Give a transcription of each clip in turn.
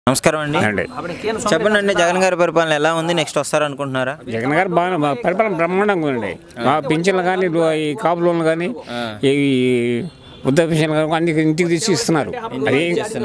నమస్కారం అండి అండి చెప్పండి అండి జగన్ గారి పరిపాలన ఎలా ఉంది నెక్స్ట్ వస్తారు అనుకుంటున్నారా జగన్ గారు బాగా మా పరిపాలన బ్రహ్మాండంగా ఉందండి మా పింఛన్లు కానీ ఈ కాపు లోన్లు కానీ ఈ వృద్ధ పింఛన్లు కానీ అన్ని ఇంటికి తెచ్చి ఇస్తున్నారు అది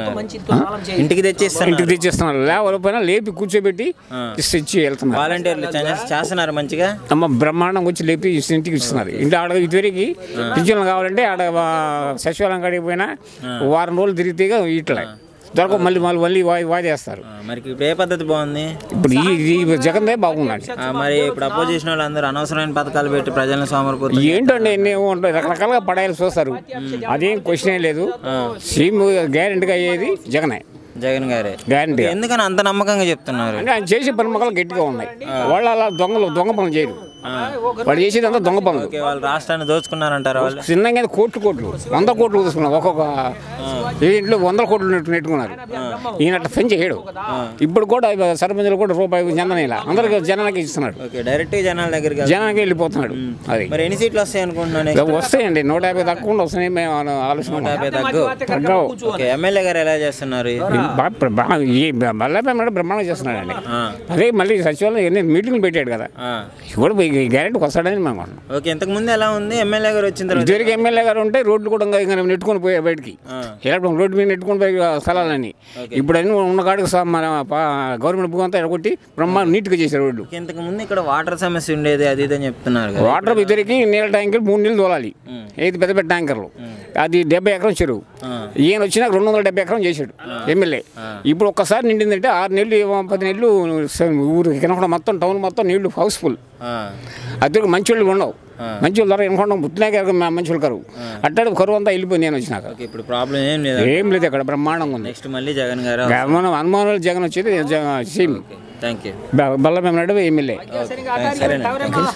ఇంటికి తెచ్చి ఇస్తున్నారు ఇంటికి తెచ్చి ఇస్తున్నారు లేకపోయినా లేపి కూర్చోబెట్టి ఇస్తే ఇచ్చి వెళ్తున్నారు వాలంటీర్లు చేస్- చేస్తున్నారు మంచిగా అమ్మ బ్రహ్మాండం వచ్చి లేపి ఇస్తే ఇంటికి ఇస్తున్నారు ఇంటి ఆడ ఇటువరకు పింఛన్లు కావాలంటే ఆడ ఆ, సచివాలయం కాడికి పోయినా వారం రోజులు తిరిగితే ఇట్లా దొరక మళ్ళీ మళ్ళీ మళ్ళీ వా వాదేస్తారు ఆ, మరి ఇప్పుడు ఏ పద్ధతి బాగుంది ఇప్పుడు ఈ ఈ జగన్దే బాగుందండి ఆ, మరి ఇప్పుడు అపోజిషన్ వాళ్ళు అందరూ అనవసరమైన పథకాలు పెట్టి ప్రజలను సోమరిపోతు ఏంటండి ఎన్ని ఉంటాయి రకరకాలుగా పడాయాలు చూస్తారు అదేం క్వశ్చన్ లేదు సీఎం గ్యారెంటీగా అయ్యేది జగనే జగన్ గారే గ్యారెంటీ ఎందుకని అంత నమ్మకంగా చెప్తున్నారు అంటే ఆయన చేసే పని మొక్కలు గట్టిగా ఉన్నాయి వాళ్ళు అలా దొంగలు దొంగ పనులు చేయరు వాళ్ళు చేసేది అంతా దొంగ పనులు ఓకే వాళ్ళు రాష్ట్రాన్ని దోచుకున్నారంటారా వాళ్ళు చిన్నగా కోట్లు కోట్లు వంద కోట్లు తీసుకున్నారు ఒక్కొక్క ఈ ఇంట్లో వందల కోట్లు నెట్టు నెట్టుకున్నారు ఈయన అట్లా పని చేయడు ఇప్పుడు కూడా సర్పంచులు కూడా రూపాయి చెందనేలా అందరికి జనానికి ఇస్తున్నాడు ఓకే డైరెక్ట్ జనాల దగ్గరికి వెళ్తారు. జనానికి వెళ్ళిపోతున్నాడు అది మరి ఎన్ని సీట్లు వస్తాయి అనుకుంటున్నాను ఇక వస్తాయండి నూట యాభై తక్కువ వస్తున్నాయి మేము ఆలో- ఆలోచన యాభై తగ్గు తగ్గవు ఓకే ఎమ్మెల్యే గారు ఎలా చేస్తున్నారు బా- ప్ర- బా- ఈ మల్లెపై బ్రహ్మాండం చేస్తున్నాడండి ఆ, అదే మళ్ళీ సచివాలయం ఎన్ని మీటింగ్లు పెట్టాడు కదా ఆ. ఇప్పుడు గ్యారెంటీకి వస్తాడని మేము అనుకుంటున్నాం ఓకే ఇంతకు ముందు ఎలా ఉంది ఎమ్మెల్యే గారు వచ్చిన తర్వాత ఇదివరకు ఎమ్మెల్యే గారు ఉంటే రోడ్లు కూడా ఇంకా ఇంకా నెట్టుకొని పోయా బయటికి ఆ. ఇలా రోడ్డు మీద నెట్టుకొని పోయి స్థలాలని ఇప్పుడు అన్ని ఉన్న కాడికి సా- మన పా- గవర్నమెంట్ భూమి అంతా ఎడగొట్టి బ్రహ్మాండం నీట్గా చేశారు రోడ్డు ఇంతకు ముందు ఇక్కడ వాటర్ సమస్య ఉండేది అది ఇది అని చెప్తున్నారు కదా వాటర్ ఇద్దరికి నీళ్ళ ట్యాంకర్ మూడు నీళ్ళు తోలాలి ఏది పెద్ద పెద్ద ట్యాంకర్లు అది డెబ్బై ఎకరం చెరువు ఆ. ఈయన వచ్చినాక రెండు వందల డెబ్బై ఎకరం చేశాడు ఎమ్మెల్యే ఇప్పుడు ఒక్కసారి నిండిందంటే ఆరు నెలలు ఏమో పది నెలలు స- ఊరు కింద మొత్తం టౌన్ మొత్తం నీళ్లు హౌస్ఫుల్ ఆ, అద్దరికి మంచి వాళ్ళు ఉండవు మంచి వాళ్ళు ధర ఎనుకోవడం పుట్టినాక మంచి వాళ్ళు కరువు అట్టాడు కరువు అంతా వెళ్ళిపోయింది నేను వచ్చినాక ఓకే ఇప్పుడు ప్రాబ్లం ఏం లేదు ఏం లేదు అక్కడ బ్రహ్మాండంగా ఉంది నెక్స్ట్ మళ్ళీ జగన్ గారు మనం అనుమానాలు జగన్ వచ్చేది జ- సీఎం థ్యాంక్ యూ బల్ల మేము నడువు ఎమ్మెల్యే సరేనండి